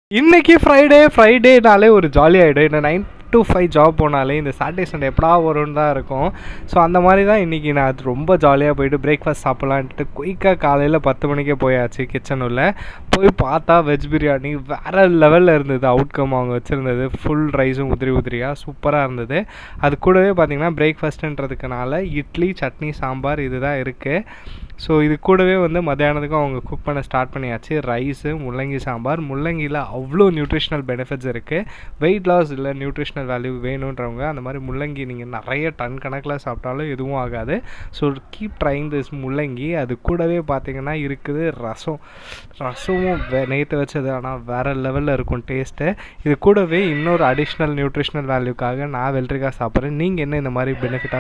இன்னைக்கு ஃப்ரைடே ஃப்ரைடேனாலே ஒரு ஜாலி ஆகிடும் இந்த நைன் டு ஃபைவ் ஜாப் போனாலே இந்த சாட்டர்டே சண்டே எப்படா வரும்னு தான் இருக்கும் ஸோ அந்த மாதிரி தான் இன்றைக்கி நான் அது ரொம்ப ஜாலியாக போயிட்டு பிரேக்ஃபாஸ்ட் சாப்பிட்லான்ட்டு குயிக்காக காலையில் பத்து மணிக்கே போயாச்சு கிச்சன் உள்ள போய் பார்த்தா வெஜ் பிரியாணி வேறு லெவலில் இருந்தது அவுட்கம் அவங்க வச்சுருந்தது ஃபுல் ரைஸும் உதிரி உதிரியாக சூப்பராக இருந்தது அது கூடவே பார்த்திங்கன்னா பிரேக்ஃபாஸ்ட்டுன்றதுக்கனால இட்லி சட்னி சாம்பார் இதுதான் இருக்குது ஸோ இது கூடவே வந்து மத்தியானத்துக்கும் அவங்க குக் பண்ண ஸ்டார்ட் பண்ணியாச்சு ரைஸு முள்ளங்கி சாம்பார் முள்ளங்கியில் அவ்வளோ நியூட்ரிஷனல் பெனிஃபிட்ஸ் இருக்குது வெயிட் லாஸ் இல்லை நியூட்ரிஷனல் வேல்யூ வேணுன்றவங்க அந்த மாதிரி முள்ளங்கி நீங்கள் நிறைய டன் கணக்கில் சாப்பிட்டாலும் எதுவும் ஆகாது ஸோ கீப் ட்ரைங் திஸ் முள்ளங்கி அது கூடவே பார்த்தீங்கன்னா இருக்குது ரசம் ரசமும் வே நேற்று வச்சது ஆனால் வேறு லெவலில் இருக்கும் டேஸ்ட்டு இது கூடவே இன்னொரு அடிஷ்னல் நியூட்ரிஷனல் வேல்யூக்காக நான் வெள்ளரிக்காய் சாப்பிட்றேன் நீங்கள் என்ன இந்த மாதிரி பெனிஃபிட்டாக